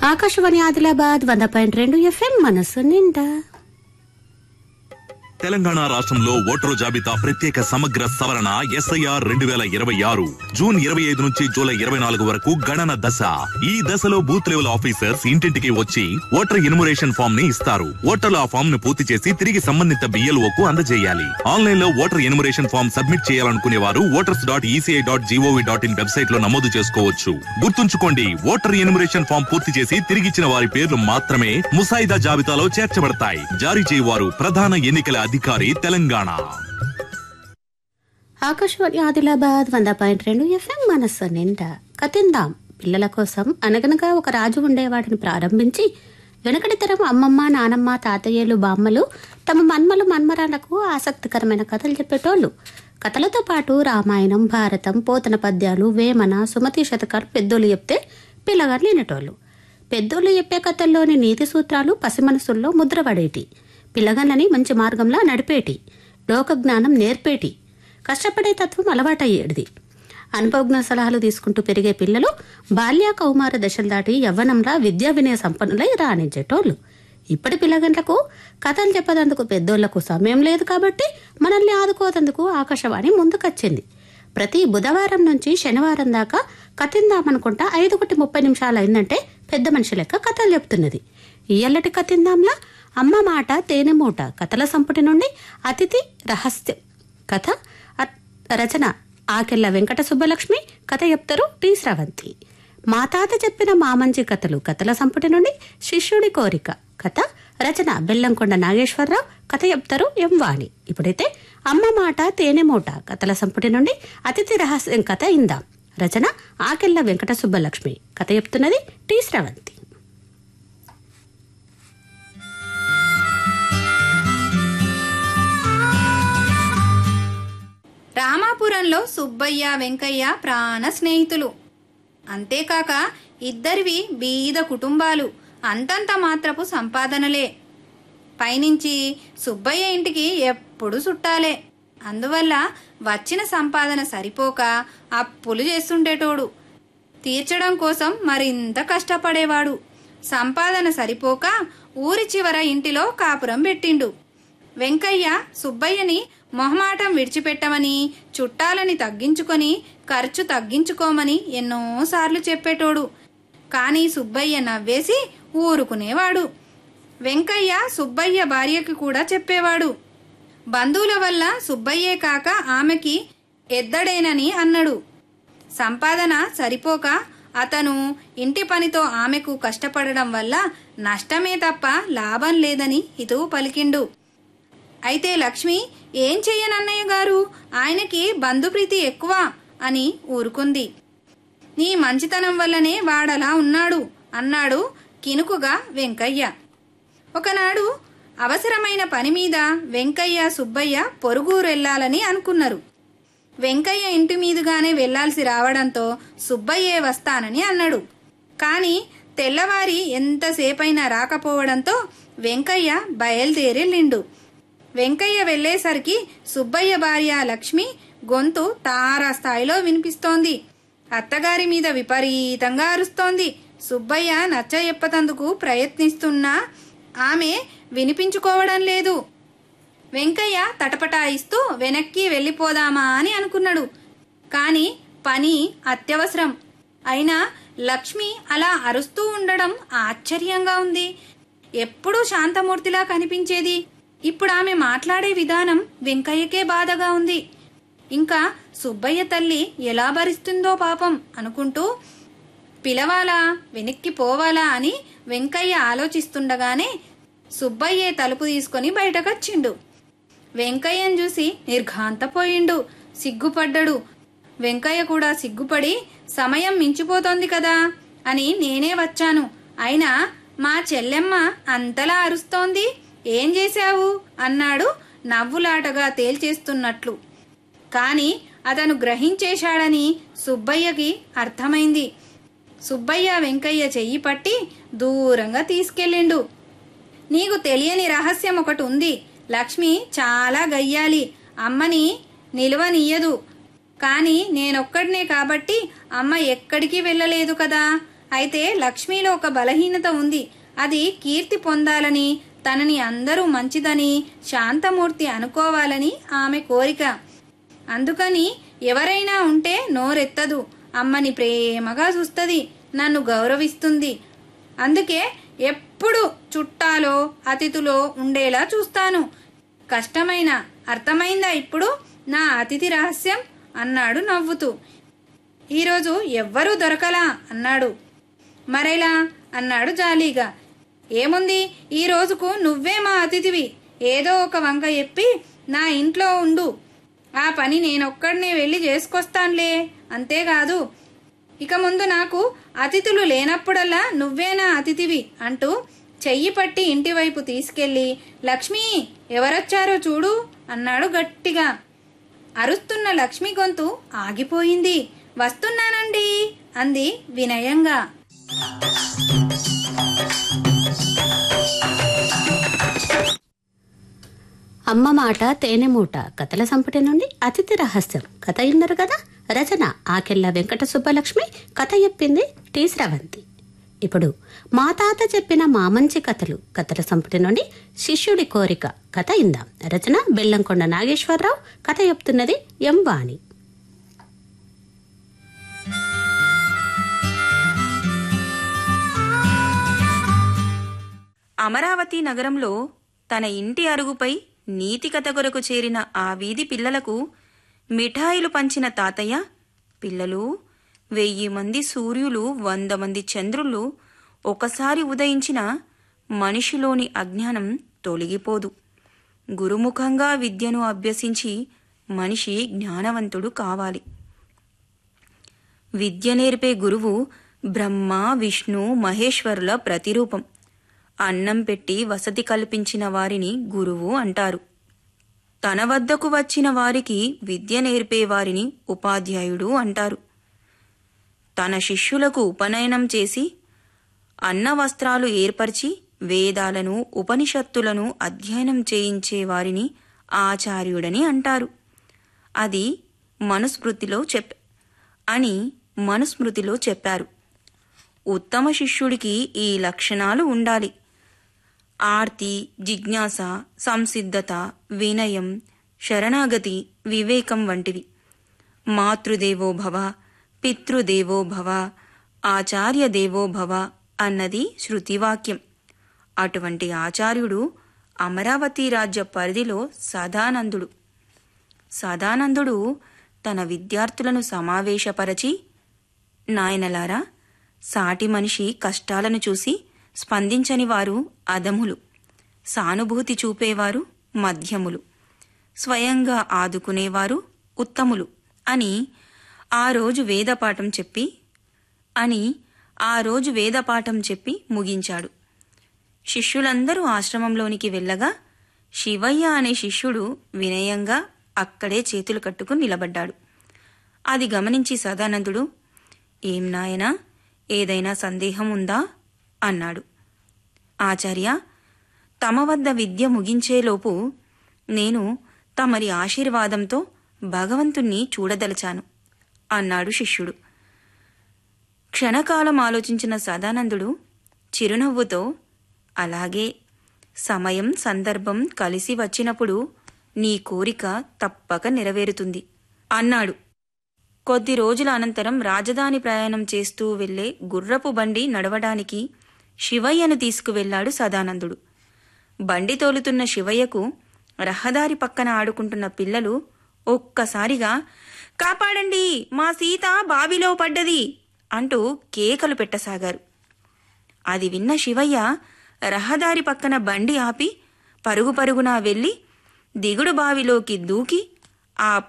ఆకాశవాణి ఆదిలాబాద్ వంద పాయింట్ రెండు ఎఫ్ఎం మనసు నిండా తెలంగాణ రాష్ట్రంలో ఓటరు జాబితా ప్రత్యేక సమగ్ర సవరణ ఎస్ఐఆర్ రెండు వేల ఇరవై ఆరు జూన్ ఇరవై ఐదు నుంచి జూలై ఇరవై నాలుగు వరకు గణన దశ ఈ దశలో బూత్ లెవెల్ ఆఫీసర్స్ ఇంటింటికి వచ్చి ఓటర్ ఇన్మురేషన్ ఫామ్ ని ఇస్తారు ఓటర్లు ఆ ఫామ్ ను పూర్తి చేసి తిరిగి సంబంధిత బిఎల్ఓ కు అందజేయాలి ఆన్లైన్ లో ఓటర్ ఇన్మురేషన్ ఫామ్ సబ్మిట్ చేయాలనుకునే వారు voters dot ECI dot GOV dot in website లో నమోదు చేసుకోవచ్చు గుర్తుంచుకోండి ఓటర్ ఇన్మురేషన్ ఫామ్ పూర్తి చేసి తిరిగిచ్చిన వారి పేర్లు మాత్రమే ముసాయిదా జాబితాలో చేర్చబడతాయి జారీ చేయవారు ప్రధాన ఎన్నికల అధికారి తెలంగాణ ఆకాశవాణి ఆదిలాబాద్ వంద పాయింట్ రెండు ఎఫ్ఎం మనస్సు నిండా కతిందాం పిల్లల కోసం అనగనగా ఒక రాజు ఉండేవాడిని ప్రారంభించి వెనకటి తరం అమ్మమ్మ నానమ్మ తాతయ్యలు బామ్మలు తమ మన్మలు మన్మరాలకు ఆసక్తికరమైన కథలు చెప్పేటోళ్ళు కథలతో పాటు రామాయణం భారతం పోతన పద్యాలు వేమన సుమతి శతకాలు పెద్దోళ్ళు చెప్తే పిల్లగారు వినేటోళ్ళు పెద్దోళ్ళు చెప్పే కథల్లోని నీతి సూత్రాలు పసిమనసుల్లో ముద్రపడేటి పిల్లగాళ్ళని మంచి మార్గంలో నడిపేటి లోక జ్ఞానం నేర్పేటి కష్టపడే తత్వం అలవాటయ్యేది అనుభవజ్ఞ సలహాలు తీసుకుంటూ పెరిగే పిల్లలు బాల్య కౌమార దశలు దాటి యవ్వనంలా విద్యా వినయ సంపన్నులై రాణించేటోళ్ళు ఇప్పటి పిల్లగంటలకు కథలు చెప్పదందుకు పెద్దోళ్లకు సమయం లేదు కాబట్టి మనల్ని ఆదుకోదందుకు ఆకాశవాణి ముందుకొచ్చింది ప్రతి బుధవారం నుంచి శనివారం దాకా కథిందామనుకుంటా ఐదుగుటి ముప్పై నిమిషాలు అయిందంటే పెద్ద మనిషి లెక్క కథలు చెప్తున్నది ఇయ్యల్లటి కథిందాంలా అమ్మ మాట తేనె మూట కథల సంపుటి నుండి అతిథి రహస్యం కథ అ- రచన ఆకెళ్ళ వెంకట సుబ్బలక్ష్మి కథ చెప్తారు టి స్రవంతి మా తాత చెప్పిన మామంచి కథలు కథల సంపుటి నుండి శిష్యుడి కోరిక కథ రచన బెల్లంకొండ నాగేశ్వరరావు కథ చెప్తారు ఎం వాణి ఇప్పుడైతే అమ్మ మాట తేనె మూట కథల సంపుటి నుండి అతిథి రహస్యం కథ ఇందాం రచన ఆకెళ్ళ వెంకట సుబ్బలక్ష్మి కథ చెప్తున్నది టి స్రవంతి రామాపురంలో సుబ్బయ్య వెంకయ్య ప్రాణ స్నేహితులు అంతేకాక ఇద్దరివి బీద కుటుంబాలు అంతంత మాత్రపు సంపాదనలే పైనుంచి సుబ్బయ్య ఇంటికి ఎప్పుడు చుట్టాలే అందువల్ల వచ్చిన సంపాదన సరిపోక అప్పులు చేస్తుండేటోడు తీర్చడం కోసం మరింత కష్టపడేవాడు సంపాదన సరిపోక ఊరి చివర ఇంటిలో కాపురం పెట్టిండు వెంకయ్య సుబ్బయ్యని మొహమాటం విడిచిపెట్టమని చుట్టాలని తగ్గించుకొని ఖర్చు తగ్గించుకోమని ఎన్నోసార్లు చెప్పేటోడు కానీ సుబ్బయ్య నవ్వేసి ఊరుకునేవాడు వెంకయ్య సుబ్బయ్య భార్యకి కూడా చెప్పేవాడు బంధువుల వల్ల సుబ్బయ్యే కాక ఆమెకి ఎద్దడేనని అన్నాడు సంపాదన సరిపోక అతను ఇంటి పనితో ఆమెకు కష్టపడడం వల్ల నష్టమే తప్ప లాభం లేదని హితువు పలికిండు అయితే లక్ష్మి ఏం చెయ్యనన్నయ్య గారు ఆయనకి బంధుప్రీతి ఎక్కువ అని ఊరుకుంది నీ మంచితనం వల్లనే వాడలా ఉన్నాడు అన్నాడు కినుకుగా వెంకయ్య ఒకనాడు అవసరమైన పని మీద వెంకయ్య సుబ్బయ్య పొరుగురెళ్లాలని అనుకున్నారు వెంకయ్య ఇంటి మీదుగానే వెళ్లాల్సి రావడంతో సుబ్బయ్యే వస్తానని అన్నాడు కాని తెల్లవారి ఎంతసేపైనా రాకపోవడంతో వెంకయ్య బయలుదేరెళ్ళిండు వెంకయ్య వెళ్లేసరికి సుబ్బయ్య భార్య లక్ష్మి గొంతు తారా స్థాయిలో వినిపిస్తోంది అత్తగారి మీద విపరీతంగా అరుస్తోంది సుబ్బయ్య నచ్చజెప్పతందుకు ప్రయత్నిస్తున్నా ఆమె వినిపించుకోవడం లేదు వెంకయ్య తటపటాయిస్తూ వెనక్కి వెళ్ళిపోదామా అని అనుకున్నాడు కాని పని అత్యవసరం అయినా లక్ష్మి అలా అరుస్తూ ఉండడం ఆశ్చర్యంగా ఉంది ఎప్పుడూ శాంతమూర్తిలా కనిపించేది ఇప్పుడు ఆమె మాట్లాడే విధానం వెంకయ్యకే బాధగా ఉంది ఇంకా సుబ్బయ్య తల్లి ఎలా భరిస్తుందో పాపం అనుకుంటూ పిలవాలా వెనక్కి పోవాలా అని వెంకయ్య ఆలోచిస్తుండగానే సుబ్బయ్యే తలుపు తీసుకొని బయటకొచ్చిండు వెంకయ్యను చూసి నిర్ఘాంతపోయిండు సిగ్గుపడ్డాడు వెంకయ్య కూడా సిగ్గుపడి సమయం మించిపోతోంది కదా అని నేనే వచ్చాను అయినా మా చెల్లెమ్మ అంతలా అరుస్తోంది ఏం చేశావు అన్నాడు నవ్వులాటగా తేల్చేస్తున్నట్లు కాని అతను గ్రహించేశాడని సుబ్బయ్యకి అర్థమైంది సుబ్బయ్య వెంకయ్య చెయ్యి పట్టి దూరంగా తీసుకెళ్ళిండు నీకు తెలియని రహస్యం ఒకటి ఉంది లక్ష్మి చాలా గయ్యాలి అమ్మని నిలువనియ్యదు కాని నేనొక్కడినే కాబట్టి అమ్మ ఎక్కడికి వెళ్ళలేదు కదా అయితే లక్ష్మిలో ఒక బలహీనత ఉంది అది కీర్తి పొందాలని తనని అందరూ మంచిదని శాంతమూర్తి అనుకోవాలని ఆమె కోరిక అందుకని ఎవరైనా ఉంటే నోరెత్తదు అమ్మని ప్రేమగా చూస్తుంది నన్ను గౌరవిస్తుంది అందుకే ఎప్పుడు చుట్టాలో అతిథులో ఉండేలా చూస్తాను కష్టమైన అర్థమైందా ఇప్పుడు నా అతిథి రహస్యం అన్నాడు నవ్వుతూ ఈరోజు ఎవ్వరూ దొరకలా అన్నాడు మరెలా అన్నాడు జాలీగా ఏముంది ఈ రోజుకు నువ్వే మా అతిథివి ఏదో ఒక వంక చెప్పి నా ఇంట్లో ఉండు ఆ పని నేనొక్కడనే వెళ్ళి చేసుకొస్తానులే అంతేకాదు ఇక ముందు నాకు అతిథులు లేనప్పుడల్లా నువ్వే నా అతిథివి అంటూ చెయ్యి పట్టి ఇంటి వైపు తీసుకెళ్లి లక్ష్మి ఎవరొచ్చారో చూడు అన్నాడు గట్టిగా అరుస్తున్న లక్ష్మి గొంతు ఆగిపోయింది వస్తున్నానండి అంది వినయంగా అమ్మ మాట తేనె మూట కథల సంపుటి నుండి అతిథి రహస్యం కథ ఇన్నారు కదా రచన ఆకెళ్ళ వెంకట సుబ్బలక్ష్మి కథ చెప్పింది టి స్రవంతి ఇప్పుడు మా తాత చెప్పిన మా మంచి కథలు కథల సంపుటి నుండి శిష్యుడి కోరిక కథ ఇందాం రచన బెల్లంకొండ నాగేశ్వరరావు కథ చెప్తున్నది ఎం వాణి అమరావతి నగరంలో తన ఇంటి అరుగుపై నీతి కథ కొరకు చేరిన ఆ వీధి పిల్లలకు మిఠాయిలు పంచిన తాతయ్య పిల్లలు వెయ్యి మంది సూర్యులు వంద మంది చంద్రులు ఒకసారి ఉదయించిన మనిషిలోని అజ్ఞానం తొలగిపోదు గురుముఖంగా విద్యను అభ్యసించి మనిషి జ్ఞానవంతుడు కావాలి విద్య నేర్పే గురువు బ్రహ్మ విష్ణు మహేశ్వరుల ప్రతిరూపం అన్నం పెట్టి వసతి కల్పించిన వారిని గురువు అంటారు తన వద్దకు వచ్చిన వారికి విద్య నేర్పే వారిని ఉపాధ్యాయుడు అంటారు తన శిష్యులకు ఉపనయనం చేసి అన్న వస్త్రాలు ఏర్పరిచి వేదాలను ఉపనిషత్తులను అధ్యయనం చేయించే వారిని ఆచార్యుడని అంటారు అది మనుస్మృతిలో చెప్ అని మనుస్మృతిలో చెప్పారు ఉత్తమ శిష్యుడికి ఈ లక్షణాలు ఉండాలి ఆర్తి జిజ్ఞాస సంసిద్ధత వినయం శరణాగతి వివేకం వంటివి మాతృదేవో భవ పితృదేవో భవ ఆచార్య దేవో భవ అన్నది శృతివాక్యం అటువంటి ఆచార్యుడు అమరావతి రాజ్య పరిధిలో సదానందుడు సదానందుడు తన విద్యార్థులను సమావేశపరచి నాయనలారా సాటి మనిషి కష్టాలను చూసి స్పందించని వారు అధములు సానుభూతి చూపేవారు మధ్యములు స్వయంగా ఆదుకునేవారు ఉత్తములు అని ఆ రోజు వేదపాఠం చెప్పి అని ఆ రోజు వేదపాఠం చెప్పి ముగించాడు శిష్యులందరూ ఆశ్రమంలోనికి వెళ్ళగా శివయ్య అనే శిష్యుడు వినయంగా అక్కడే చేతులు కట్టుకుని నిలబడ్డాడు అది గమనించి సదానందుడు ఏం నాయనా ఏదైనా సందేహం ఉందా అన్నాడు ఆచార్య తమ వద్ద విద్య ముగించేలోపు నేను తమరి ఆశీర్వాదంతో భగవంతుణ్ణి చూడదలచాను అన్నాడు శిష్యుడు క్షణకాలం ఆలోచించిన సదానందుడు చిరునవ్వుతో అలాగే సమయం సందర్భం కలిసి వచ్చినప్పుడు నీ కోరిక తప్పక నెరవేరుతుంది అన్నాడు కొద్ది రోజుల అనంతరం రాజధాని ప్రయాణం చేస్తూ వెళ్లే గుర్రపు బండి నడవడానికి శివయ్యను తీసుకువెళ్లాడు సదానందుడు బండి తోలుతున్న శివయ్యకు రహదారి పక్కన ఆడుకుంటున్న పిల్లలు ఒక్కసారిగా కాపాడండి మా సీత బావిలో పడ్డది అంటూ కేకలు పెట్టసాగారు అది విన్న శివయ్య రహదారి పక్కన బండి ఆపి పరుగు పరుగునా వెళ్లి దిగుడు బావిలోకి దూకి ఆ